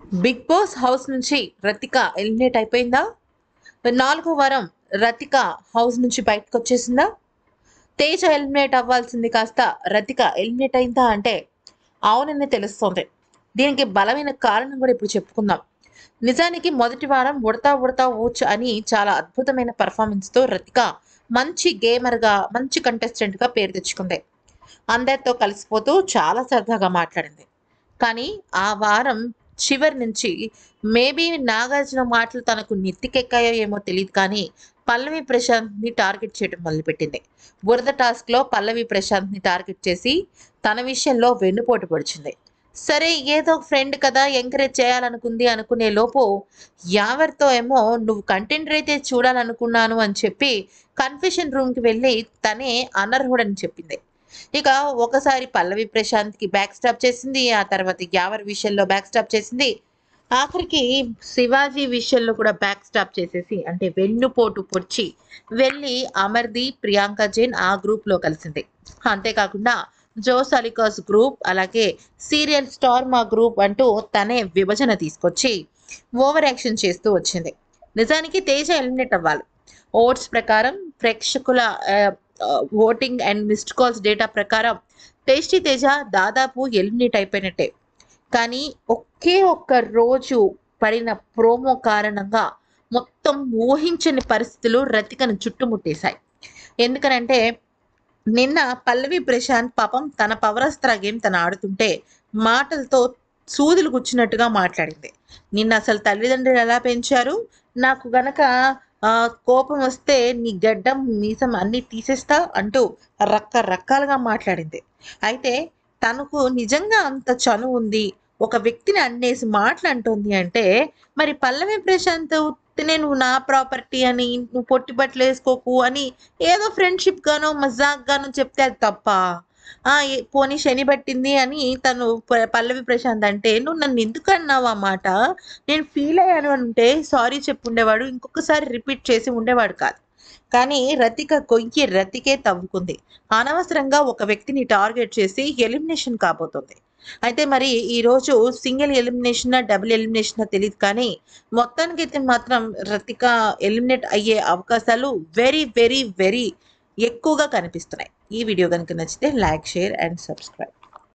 big boss house నుంచి Rathika eliminate అయిపోయిందా నాలుగో వారం రతిక హౌస్ నుంచి బయటకు వచ్చేసిందా తేజ ఎలిమినేట్ అవ్వాల్సింది కాస్త రతిక ఎలిమినేట్ అయిందా అంటే అవునని తెలుస్తోంది దీనికి బలమైన కారణం కూడా ఇప్పుడు చెప్పుకుందాం నిజానికి మొదటి వారం ఉడతా ఉడతా ఊచ్ అని చాలా అద్భుతమైన పర్ఫార్మెన్స్తో రతిక మంచి గేమర్గా మంచి కంటెస్టెంట్గా పేరు తెచ్చుకుంది అందరితో కలిసిపోతూ చాలా సరదాగా మాట్లాడింది కానీ ఆ వారం చివరి నుంచి మేబీ నాగార్జున మాటలు తనకు నెత్తికెక్కాయో ఏమో తెలియదు కానీ పల్లవి ప్రశాంత్ని టార్గెట్ చేయడం మొదలుపెట్టింది బురద టాస్క్లో పల్లవి ప్రశాంత్ని టార్గెట్ చేసి తన విషయంలో వెన్నుపోటు పొడిచింది సరే ఏదో ఫ్రెండ్ కదా ఎంకరేజ్ చేయాలనుకుంది అనుకునే లోపు యావర్తో ఏమో నువ్వు కంటెంటర్ అయితే చూడాలనుకున్నాను అని చెప్పి కన్ఫెషన్ రూమ్కి వెళ్ళి తనే అనర్హుడని చెప్పింది ఇక ఒకసారి పల్లవి ప్రశాంత్కి బ్యాక్ స్టాప్ చేసింది ఆ తర్వాత యావర్ విషయంలో బ్యాక్ స్టాప్ చేసింది ఆఖరికి శివాజీ విషయంలో కూడా బ్యాక్ స్టాప్ చేసేసి అంటే వెన్నుపోటు పొడిచి వెళ్ళి అమర్దీప్ ప్రియాంక జైన్ ఆ గ్రూప్లో కలిసింది అంతేకాకుండా జోస్ అలికాస్ గ్రూప్ అలాగే సీరియల్ స్టార్ మా గ్రూప్ అంటూ తనే విభజన తీసుకొచ్చి ఓవర్ యాక్షన్ చేస్తూ వచ్చింది నిజానికి తేజ ఎలిమినేట్ అవ్వాలి ఓట్స్ ప్రకారం ప్రేక్షకుల ఆ, ఆ, voting and missed calls data ప్రకారం టేస్టీ తేజ దాదాపు ఎలిమినేట్ అయిపోయినట్టే కానీ ఒకే ఒక్క రోజు పడిన ప్రోమో కారణంగా మొత్తం ఊహించని పరిస్థితులు రతికను చుట్టుముట్టేశాయి ఎందుకనంటే నిన్న పల్లవి ప్రశాంత్ పాపం తన పవరస్త్ర గేమ్ తను ఆడుతుంటే మాటలతో సూదులు గుచ్చినట్టుగా మాట్లాడింది నిన్న అసలు తల్లిదండ్రులు ఎలా పెంచారు నాకు గనక ఆ, కోపం వస్తే నీ గడ్డం మీసం అన్ని తీసేస్తా అంటూ రకరకాలుగా మాట్లాడింది అయితే తనకు నిజంగా అంత చనువు ఉంది ఒక వ్యక్తిని అన్నేసి మాటలు అంటుంది అంటే మరి పల్లవి ప్రశాంత్ ఉత్తినే నువ్వు నా ప్రాపర్టీ అని నువ్వు పొట్టి బట్టలు వేసుకోకు అని ఏదో ఫ్రెండ్షిప్ గానో మజాక్ గానో చెప్తే అది తప్ప ఆ, ఏ- పోనీ శని పట్టింది అని తను ప- పల్లవి ప్రశాంత్ అంటే నువ్వు నన్ను ఎందుకు అన్నావు ఆ మాట నేను ఫీల్ అయ్యాను అంటే సారీ చెప్పు ఉండేవాడు ఇంకొకసారి రిపీట్ చేసి ఉండేవాడు కాదు కానీ రతిక కొయ్యి రతికే తవ్వుకుంది అనవసరంగా ఒక వ్యక్తిని టార్గెట్ చేసి ఎలిమినేషన్ కాబోతుంది అయితే మరి ఈరోజు సింగిల్ ఎలిమినేషన్ డబుల్ ఎలిమినేషన్ తెలియదు కానీ మొత్తానికి అయితే మాత్రం రతిక ఎలిమినేట్ అయ్యే అవకాశాలు వెరీ వెరీ వెరీ ఎక్కువగా కనిపిస్తున్నాయి ఈ వీడియో కనుక నచ్చితే లైక్ షేర్ అండ్ సబ్స్క్రైబ్